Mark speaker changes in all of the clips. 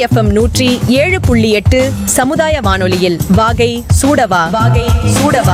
Speaker 1: FM நூற்றி ஏழு புள்ளி எட்டு சமுதாய வானொலியில் வாகை சூடவா வாகை சூடவா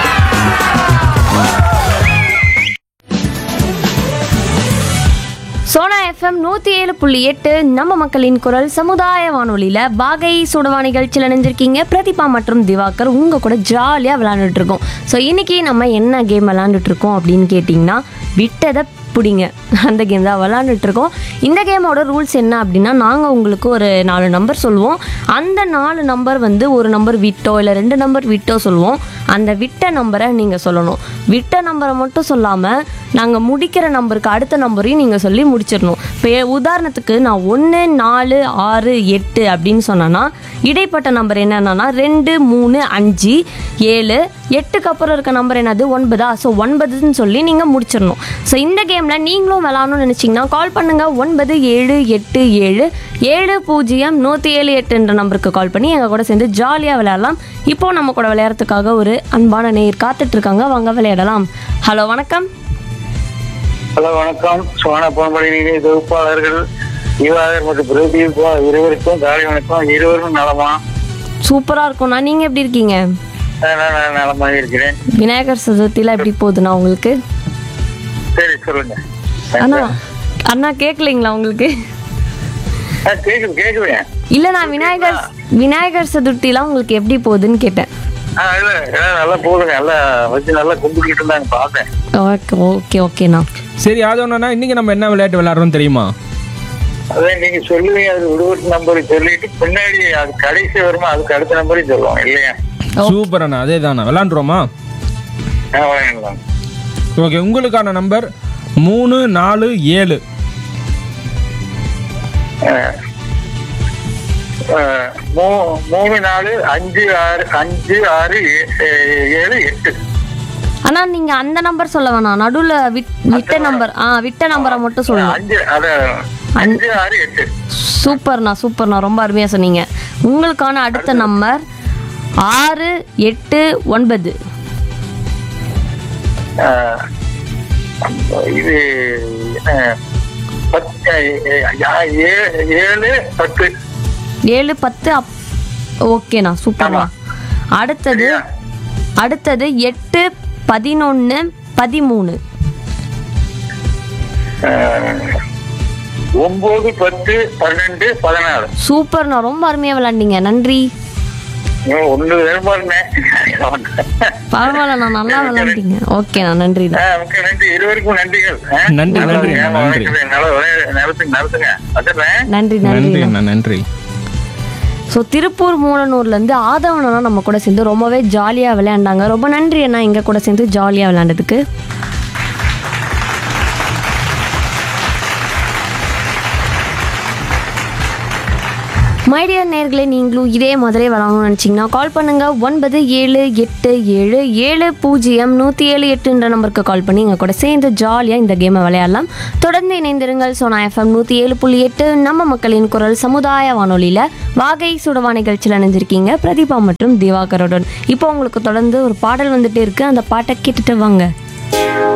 Speaker 2: சோனா எஃப்எம் நூற்றி ஏழு புள்ளி எட்டு நம்ம மக்களின் குரல் சமுதாய வானொலியில் பாகை சுடவா நிகழ்ச்சியில் நினைஞ்சிருக்கீங்க பிரதீபா மற்றும் திவாகர் உங்கள் கூட ஜாலியாக விளாண்டுட்டு இருக்கோம் ஸோ இன்னைக்கு நம்ம என்ன கேம் விளாண்டுட்டு இருக்கோம் அப்படின்னு கேட்டிங்கன்னா விட்டதை பிடிங்க அந்த கேம் தான் விளாண்டுட்டு இருக்கோம் இந்த கேமோட ரூல்ஸ் என்ன அப்படின்னா நாங்கள் உங்களுக்கு ஒரு நாலு நம்பர் சொல்லுவோம் அந்த நாலு நம்பர் வந்து ஒரு நம்பர் விட்டோ இல்லை ரெண்டு நம்பர் விட்டோ சொல்லுவோம் அந்த விட்ட நம்பரை நீங்கள் சொல்லணும் விட்ட நம்பரை மட்டும் சொல்லாமல் நாங்கள் முடிக்கிற நம்பருக்கு அடுத்த நம்பரையும் நீங்கள் சொல்லி முடிச்சிடணும் இப்போ உதாரணத்துக்கு நான் ஒன்று நாலு ஆறு எட்டு அப்படின்னு சொன்னேன்னா இடைப்பட்ட நம்பர் என்னென்னா ரெண்டு மூணு அஞ்சு ஏழு எட்டுக்கு அப்புறம் இருக்க நம்பர் என்னது ஒன்பதா ஸோ ஒன்பதுன்னு சொல்லி நீங்கள் முடிச்சிடணும் ஸோ இந்த கேமில் நீங்களும் விளாடணும்னு நினச்சிங்கன்னா கால் பண்ணுங்கள் ஒன்பது ஏழு எட்டு ஏழு ஏழு பூஜ்ஜியம் நூற்றி ஏழு எட்டுன்ற நம்பருக்கு கால் பண்ணி எங்கள் கூட சேர்ந்து ஜாலியாக விளையாடலாம் இப்போ நம்ம கூட விளையாடுறதுக்காக ஒரு அன்பான நேயர் காத்துட்டு இருக்காங்க வாங்க விளையாடலாம் ஹலோ வணக்கம்
Speaker 3: ஹலோ வணக்கம் சோனா பொன்படி நிலைய தொகுப்பாளர்கள் யுவாதர் மற்றும் பிரதீப் இருவருக்கும் காலை வணக்கம் இருவரும் நலமா
Speaker 2: சூப்பராக இருக்கும்ண்ணா நீங்கள் எப்படி இருக்கீங்க
Speaker 3: அஹ் நான் நான் நலமாக இருக்கிறேன்
Speaker 2: விநாயகர் சதுர்த்திலாம் எப்படி போகுதுண்ணா உங்களுக்கு
Speaker 3: சரி சொல்லுங்க
Speaker 2: அண்ணா அண்ணா கேட்கலைங்களா உங்களுக்கு
Speaker 3: அஹ் கேக்குது கேக்குதுங்க
Speaker 2: இல்லைண்ணா விநாயகர் விநாயகர் சதுர்த்திலாம் உங்களுக்கு எப்படி போகுதுன்னு கேட்டேன்
Speaker 3: ஆ இல்ல எல்லாம் நல்லா போகுதுங்க நல்லா வச்சு நல்லா கும்பிட்டுக்கிட்டு இருந்தாங்க பார்த்தேன்
Speaker 2: ஓகே ஓகே ஓகேண்ணா
Speaker 4: சரி ஆதவனா இன்னைக்கு நம்ம என்ன விளையாட்டு விளையாடுறோம் தெரியுமா
Speaker 3: அதே நீங்க சொல்லுவீங்க அது விடுபட்டு நம்பர் சொல்லிட்டு பின்னாடி அது கடைசி வருமா அதுக்கு அடுத்த நம்பரையும் சொல்லுவோம் இல்லையா
Speaker 4: சூப்பர் அண்ணா அதே தானே விளாண்டுருவோமா
Speaker 3: ஆ வாங்கிடலாம்
Speaker 4: ஓகே உங்களுக்கான நம்பர் மூணு நாலு ஏழு
Speaker 3: அஹ் அஹ் மூ- மூணு நாலு அஞ்சு ஆறு அஞ்சு ஆறு ஏ- ஏ- ஏழு எட்டு
Speaker 2: அண்ணா நீங்கள் அந்த நம்பர் சொல்ல வேணாம் நடுவில் விட் விட்ட நம்பர் ஆ விட்ட நம்பரை மட்டும் சொல்லணும்
Speaker 3: அஞ்சு அத அஞ்சு ஆறு எட்டு
Speaker 2: சூப்பர்ண்ணா சூப்பர்ண்ணா ரொம்ப அருமையாக சொன்னீங்க உங்களுக்கான அடுத்த நம்பர் ஆறு எட்டு ஒன்பது
Speaker 3: அஹ் இது அஹ், பத்து அஹ், ஏ- ஏழு பத்து
Speaker 2: ஏழு பத்து அப் ஓகேண்ணா சூப்பர்ண்ணா அடுத்தது அடுத்தது எட்டு பதினொன்று பதிமூணு
Speaker 3: அஹ், ஒன்பது பத்து பன்னெண்டு பதினாறு
Speaker 2: சூப்பர்ண்ணா ரொம்ப அருமையாக விளாண்டீங்க நன்றி
Speaker 3: இன்னும் ஒண்ணு வேறுபாடுனே
Speaker 2: பரவாயில்லண்ணா நல்லா விளாண்டீங்க ஓகேண்ணா நன்றிண்ணா
Speaker 3: மிக்க நன்றி இருவருக்கும் நன்றிகள் அஹ்.
Speaker 4: நன்றி, நன்றி,
Speaker 3: நல்லா
Speaker 4: நன்றி.
Speaker 3: வணக்கம். நல்லா விளையா- நடத்துங்க நடத்துங்க வச்சிடுறேன்
Speaker 2: நன்றி
Speaker 4: நன்றி
Speaker 2: நன்றி
Speaker 4: அண்ணா நன்றி
Speaker 2: ஸோ திருப்பூர் மூலனூர்லேருந்து ஆதவனா நம்ம கூட சேர்ந்து ரொம்பவே ஜாலியாக விளையாண்டாங்க ரொம்ப நன்றி அண்ணா எங்கள் கூட சேர்ந்து ஜாலியாக விளையாண்டதுக்கு மைடியர் நேர்களே நீங்களும் இதே மாதிரி விளாடணும்னு நினச்சிங்கன்னா கால் பண்ணுங்கள் ஒன்பது ஏழு எட்டு ஏழு ஏழு பூஜ்ஜியம் நூற்றி ஏழு எட்டுன்ற நம்பருக்கு கால் பண்ணி எங்கள் கூட சேர்ந்து ஜாலியாக இந்த கேமை விளையாடலாம் தொடர்ந்து இணைந்திருங்கள் சோனா எஃப்எம் நூற்றி ஏழு புள்ளி எட்டு நம்ம மக்களின் குரல் சமுதாய வானொலியில் வாகை சுடவா நிகழ்ச்சியில் இணைஞ்சிருக்கீங்க பிரதீபா மற்றும் திவாகருடன் இப்போ உங்களுக்கு தொடர்ந்து ஒரு பாடல் வந்துட்டே இருக்கு அந்த பாட்டை கேட்டுட்டு வாங்க